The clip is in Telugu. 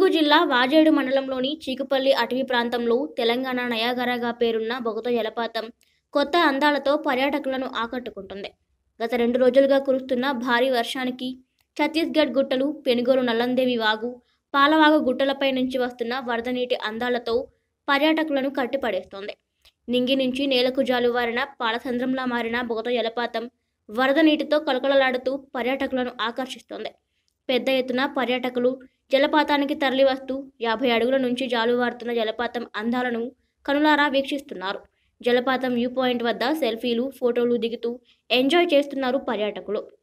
జిల్లా వాజేడు మండలంలోని చీకుపల్లి అటవీ ప్రాంతంలో తెలంగాణ నయాగరాగా పేరున్న బొగత జలపాతం కొత్త అందాలతో పర్యాటకులను ఆకట్టుకుంటుంది గత రెండు రోజులుగా కురుస్తున్న భారీ వర్షానికి ఛత్తీస్గఢ్ గుట్టలు పెనుగోలు నల్లందేవి వాగు పాలవాగు గుట్టలపై నుంచి వస్తున్న వరద నీటి అందాలతో పర్యాటకులను కట్టిపడేస్తోంది నింగి నుంచి నేలకు జాలువారిన పాలసంద్రంలా మారిన బొగత జలపాతం వరద నీటితో కలకలలాడుతూ పర్యాటకులను ఆకర్షిస్తోంది పెద్ద ఎత్తున పర్యాటకులు జలపాతానికి తరలివస్తూ యాభై అడుగుల నుంచి జాలువారుతున్న జలపాతం అందాలను కనులారా వీక్షిస్తున్నారు జలపాతం వ్యూ పాయింట్ వద్ద సెల్ఫీలు ఫోటోలు దిగుతూ ఎంజాయ్ చేస్తున్నారు పర్యాటకులు